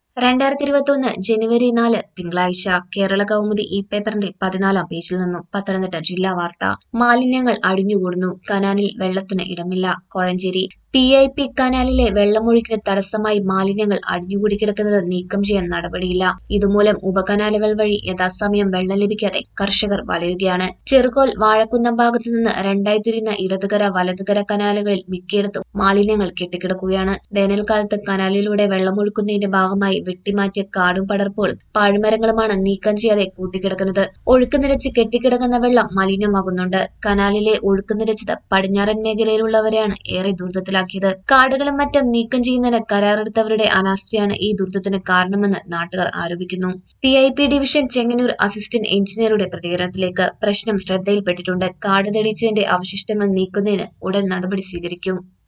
രണ്ടായിരത്തി ഇരുപത്തൊന്ന് ജനുവരി നാല് തിങ്കളാഴ്ച കേരള കൗമുദി ഈ പേപ്പറിന്റെ പതിനാലാം പേജിൽ നിന്നും പത്തനംതിട്ട ജില്ലാ വാർത്ത മാലിന്യങ്ങൾ അടിഞ്ഞുകൂടുന്നു കനാലിൽ വെള്ളത്തിന് ഇടമില്ല കോഴഞ്ചേരി പി ഐ പി കനാലിലെ വെള്ളമൊഴുക്കിന് തടസ്സമായി മാലിന്യങ്ങൾ അടിഞ്ഞുകൂടി കിടക്കുന്നത് നീക്കം ചെയ്യാൻ നടപടിയില്ല ഇതുമൂലം ഉപകനാലുകൾ വഴി യഥാസമയം വെള്ളം ലഭിക്കാതെ കർഷകർ വലയുകയാണ് ചെറുകോൽ വാഴക്കുന്നം ഭാഗത്തു നിന്ന് രണ്ടായി തിരിയുന്ന ഇടതുകര വലതുകര കനാലുകളിൽ മിക്കയിടത്തും മാലിന്യങ്ങൾ കെട്ടിക്കിടക്കുകയാണ് വേനൽക്കാലത്ത് കനാലിലൂടെ വെള്ളമൊഴുക്കുന്നതിന്റെ ഭാഗമായി വെട്ടിമാറ്റിയ കാടും പടർപ്പുകളും പാഴ്മരങ്ങളുമാണ് നീക്കം ചെയ്യാതെ കൂട്ടിക്കിടക്കുന്നത് ഒഴുക്ക് നിരച്ച് കെട്ടിക്കിടക്കുന്ന വെള്ളം മലിനമാകുന്നുണ്ട് കനാലിലെ ഒഴുക്ക് നിരച്ചത് പടിഞ്ഞാറൻ മേഖലയിലുള്ളവരെയാണ് ഏറെ ദുരിതത്തിലാക്കിയത് കാടുകളും മറ്റും നീക്കം ചെയ്യുന്നതിന് കരാറെടുത്തവരുടെ അനാസ്ഥയാണ് ഈ ദുരിതത്തിന് കാരണമെന്ന് നാട്ടുകാർ ആരോപിക്കുന്നു P I P division Chengannur assistant എഞ്ചിനീയറുടെ പ്രതികരണത്തിലേക്ക് പ്രശ്നം ശ്രദ്ധയിൽപ്പെട്ടിട്ടുണ്ട് കാട് തെളിച്ചതിന്റെ അവശിഷ്ടങ്ങൾ നീക്കുന്നതിന് ഉടൻ നടപടി സ്വീകരിക്കും